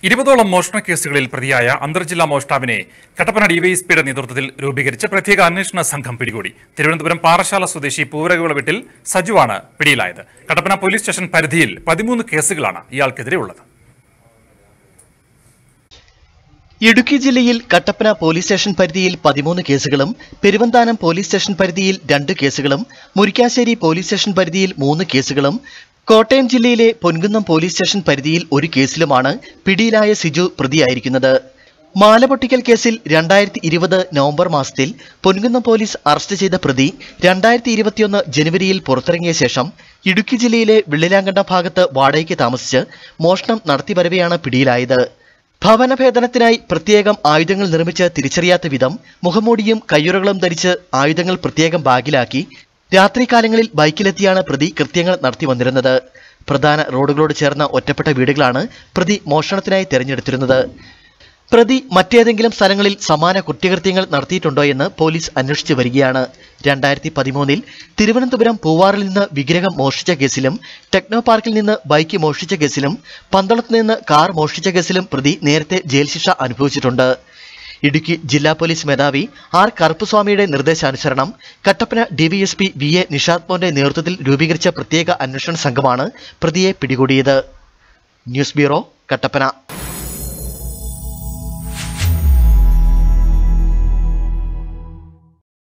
ഇരുപതോളം മോഷണ കേസുകളിൽ പ്രതിയായ അന്തർജില്ലാ മോഷ്ടാവിനെ കട്ടപ്പന ഡിവൈഎസ്പിയുടെ നേതൃത്വത്തിൽ രൂപീകരിച്ച പ്രത്യേക അന്വേഷണ സംഘം പിടികൂടി തിരുവനന്തപുരം പാറശാല സ്വദേശി പൂവരകുള വീട്ടിൽ സജുവാണ് പിടിയിലായത് കട്ടപ്പന പോലീസ് സ്റ്റേഷൻ പരിധിയിൽ പതിമൂന്ന് കേസുകളാണ് ഇയാൾക്കെതിരെ ഉള്ളത് ഇടുക്കി ജില്ലയിൽ കട്ടപ്പന പോലീസ് സ്റ്റേഷൻ പരിധിയിൽ പതിമൂന്ന് കേസുകളും പെരുവന്താനം പോലീസ് സ്റ്റേഷൻ പരിധിയിൽ രണ്ട് കേസുകളും മുരിക്കാശ്ശേരി പോലീസ് സ്റ്റേഷൻ പരിധിയിൽ മൂന്ന് കേസുകളും കോട്ടയം ജില്ലയിലെ പൊൻകുന്നം പോലീസ് സ്റ്റേഷൻ പരിധിയിൽ ഒരു കേസിലുമാണ് പിടിയിലായ സിജു പ്രതിയായിരിക്കുന്നത് മാലപൊട്ടിക്കൽ കേസിൽ രണ്ടായിരത്തി ഇരുപത് നവംബർ മാസത്തിൽ പൊൻകുന്നം പോലീസ് അറസ്റ്റ് ചെയ്ത പ്രതി രണ്ടായിരത്തി ഇരുപത്തിയൊന്ന് ജനുവരിയിൽ പുറത്തിറങ്ങിയ ശേഷം ഇടുക്കി ജില്ലയിലെ വെള്ളിലാങ്കണ്ട ഭാഗത്ത് വാടകയ്ക്ക് താമസിച്ച് മോഷണം നടത്തി വരവെയാണ് പിടിയിലായത് ഭവനഭേദനത്തിനായി പ്രത്യേകം ആയുധങ്ങൾ നിർമ്മിച്ച് തിരിച്ചറിയാത്ത വിധം മുഖംമൂടിയും കയ്യുറകളും ധരിച്ച് ആയുധങ്ങൾ പ്രത്യേകം ബാഗിലാക്കി രാത്രികാലങ്ങളിൽ ബൈക്കിലെത്തിയാണ് പ്രതി കൃത്യങ്ങൾ നടത്തി വന്നിരുന്നത് പ്രധാന റോഡുകളോട് ചേർന്ന ഒറ്റപ്പെട്ട വീടുകളാണ് പ്രതി മോഷണത്തിനായി തെരഞ്ഞെടുത്തിരുന്നത് പ്രതി മറ്റേതെങ്കിലും സ്ഥലങ്ങളിൽ സമാന കുറ്റകൃത്യങ്ങൾ നടത്തിയിട്ടുണ്ടോ എന്ന് പോലീസ് അന്വേഷിച്ചു വരികയാണ് രണ്ടായിരത്തി പതിമൂന്നിൽ തിരുവനന്തപുരം പൂവാറിൽ നിന്ന് വിഗ്രഹം മോഷ്ടിച്ച കേസിലും ടെക്നോ പാർക്കിൽ നിന്ന് ബൈക്ക് മോഷ്ടിച്ച കേസിലും പന്തളത്ത് നിന്ന് കാർ മോഷ്ടിച്ച കേസിലും പ്രതി നേരത്തെ ജയിൽ ശിക്ഷ അനുഭവിച്ചിട്ടുണ്ട് ഇടുക്കി ജില്ലാ പോലീസ് മേധാവി ആർ കറുപ്പുസ്വാമിയുടെ നിർദ്ദേശാനുസരണം Kattappana DYSP V A Nishad മോന്റെ നേതൃത്വത്തിൽ രൂപീകരിച്ച പ്രത്യേക അന്വേഷണ സംഘമാണ് പ്രതിയെ പിടികൂടിയത് ന്യൂസ് ബ്യൂറോ കട്ടപ്പന